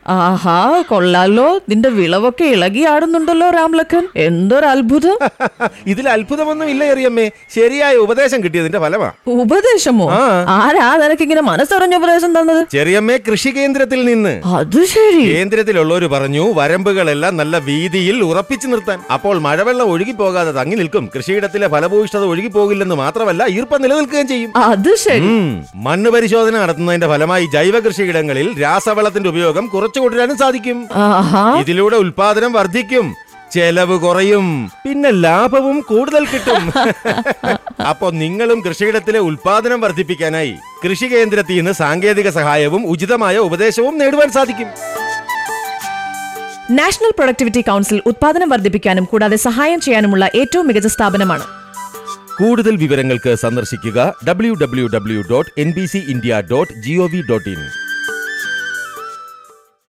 ആഹാ കൊള്ളാലോ നിന്റെ വിളവൊക്കെ ഇളകിയാടുന്നുണ്ടല്ലോ രാംലഖൻ എന്തൊരു അത്ഭുതം ഇതിൽ അത്ഭുതമൊന്നും ഇല്ല എറിയമ്മേ ശരിയായ ഉപദേശം കിട്ടിയതിന്റെ ഫലമാ ഉപദേശമോ ആ. ആരാ നിനക്കിങ്ങനെ മനസ്സറിഞ്ഞ ഉപദേശം തന്നത് ചെറിയമ്മേ കൃഷി കേന്ദ്രത്തിൽ നിന്ന് അത് ശരി കേന്ദ്രത്തിലുള്ളവര് പറഞ്ഞു വരമ്പുകളെല്ലാം നല്ല വീതിയിൽ ഉറപ്പിച്ചു നിർത്താൻ അപ്പോൾ മഴവെള്ളം ഒഴുകി പോകാതെ തങ്ങി നിൽക്കും കൃഷിയിടത്തിലെ ഫലഭൂയിഷ്ഠത ഒഴുകി പോകില്ലെന്ന് മാത്രമല്ല ഈർപ്പം നിലനിൽക്കുകയും ചെയ്യും അത് ശരി ഉം. മണ്ണ് പരിശോധന നടത്തുന്നതിന്റെ ഫലമായി ജൈവ കൃഷിയിടങ്ങളിൽ രാസവളത്തിന്റെ ഉപയോഗം കുറച്ചു കൊണ്ടുവരാനും സാധിക്കും ആഹാ ഇതിലൂടെ ഉൽപാദനം വർദ്ധിക്കും ചെലവ് കുറയും പിന്നെ ലാഭവും കൂടുതൽ കിട്ടും അപ്പൊ നിങ്ങളും കൃഷിയിടത്തിലെ ഉൽപാദനം വർദ്ധിപ്പിക്കാനായി കൃഷി കേന്ദ്രത്തിൽ നിന്ന് സാങ്കേതിക സഹായവും ഉചിതമായ ഉപദേശവും നേടുവാൻ സാധിക്കും നാഷണൽ പ്രൊഡക്ടിവിറ്റി കൗൺസിൽ ഉത്പാദനം വർദ്ധിപ്പിക്കാനും കൂടാതെ സഹായം ചെയ്യാനുമുള്ള ഏറ്റവും മികച്ച സ്ഥാപനമാണ് കൂടുതൽ വിവരങ്ങൾക്ക് സന്ദർശിക്കുക W W W dot N B C India dot G O V dot in